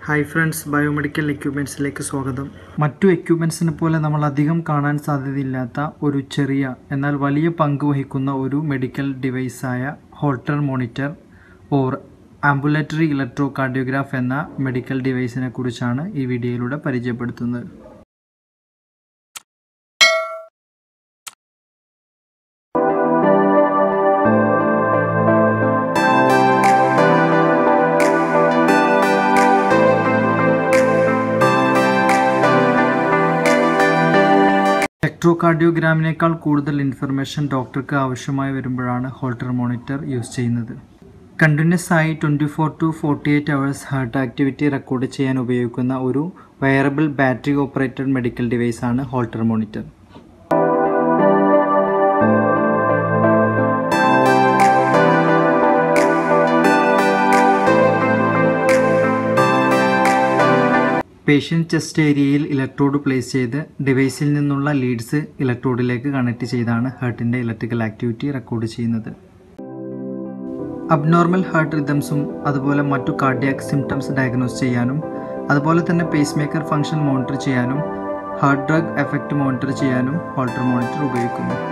hi friends biomedical എക്യുപ്മെൻറ്റ്സിലേക്ക് സ്വാഗതം മറ്റു എക്യുപ്മെൻറ്റ്സിനെ പോലെ നമ്മൾ അധികം കാണാൻ സാധ്യതയില്ലാത്ത ഒരു ചെറിയ എന്നാൽ വലിയ പങ്ക് വഹിക്കുന്ന ഒരു മെഡിക്കൽ ഡിവൈസായ Holter monitor or ambulatory electrocardiograph എന്ന മെഡിക്കൽ ഡിവൈസിനെ കുറിച്ചാണ് ഈ വീഡിയോയിലൂടെ പരിചയപ്പെടുത്തുന്നത് ഇലക്ട്രോകാർഡിയോഗ്രാമിനേക്കാൾ കൂടുതൽ ഇൻഫർമേഷൻ ഡോക്ടർക്ക് ആവശ്യമായി വരുമ്പോഴാണ് ഹോൾട്ടർ മോണിറ്റർ യൂസ് ചെയ്യുന്നത് കണ്ടിന്യൂസ് ആയി twenty four to forty eight hours heart activity record ചെയ്യാൻ ഉപയോഗിക്കുന്ന ഒരു വയറബിൾ ബാറ്ററി ഓപ്പറേറ്റഡ് മെഡിക്കൽ ഡിവൈസാണ് ഹോൾട്ടർ മോണിറ്റർ പേഷ്യൻ്റ് ചെസ്റ്റ് ഏരിയയിൽ ഇലക്ട്രോഡ് പ്ലേസ് ചെയ്ത് ഡിവൈസിൽ നിന്നുള്ള ലീഡ്സ് ഇലക്ട്രോഡിലേക്ക് കണക്ട് ചെയ്താണ് ഹാർട്ടിൻ്റെ ഇലക്ട്രിക്കൽ ആക്ടിവിറ്റി റെക്കോർഡ് ചെയ്യുന്നത് അബ്നോർമൽ ഹാർട്ട് റിതംസും അതുപോലെ മറ്റു കാർഡിയാക് സിംറ്റംസ് ഡയഗ്നോസ് ചെയ്യാനും അതുപോലെ തന്നെ പേസ് മേക്കർ ഫംഗ്ഷൻ മോണിറ്റർ ചെയ്യാനും ഹാർട്ട് ഡ്രഗ് എഫക്റ്റ് മോണിറ്റർ ചെയ്യാനും ഹോൾട്ടർ മോണിറ്റർ ഉപയോഗിക്കുന്നു